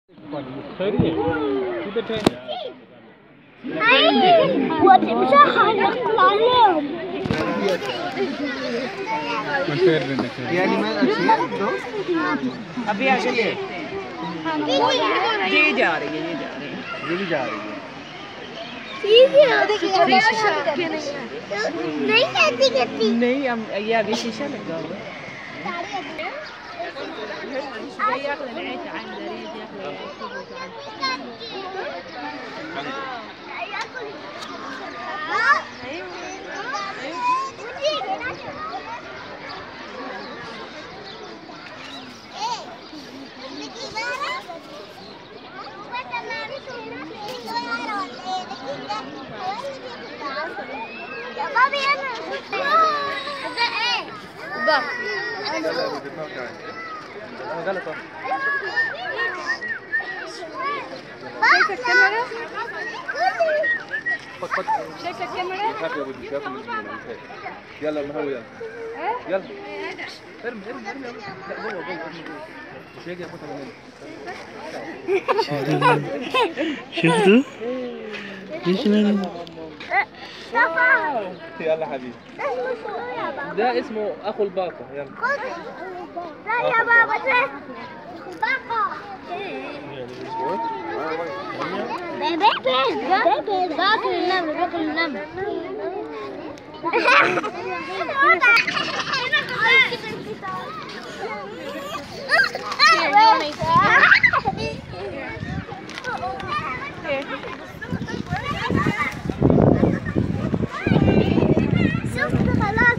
خيرية كده تاني وتمشي حالك عليهم من خير منك يعني ما أشياء دو अभी आगे ये ये जा रही है ये जा रही है ये भी जा रही है नहीं कहती कहती नहीं हम ये आगे शीशा लगा हुआ है ده غلط شايف الكاميرا؟ شايف الكاميرا؟ يلا المهوي يلا يلا ارمي ارمي ارمي لا جوه جوه ارمي جوه مش هيجي ياخدها مننا شفتوا؟ ايش من يلا حبيبي ده اسمه اخو الباقة يلا لا يا بابا ده بابا بيبي بيبي باكل النمل باكل النمل شفت خلاص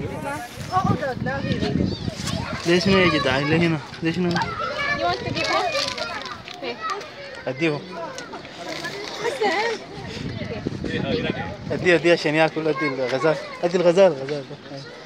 ليش ما يا جدع ليه هنا؟ ليش ما You want to give one? اديهم اديه اديه عشان ياكل ادي الغزال ادي الغزال الغزال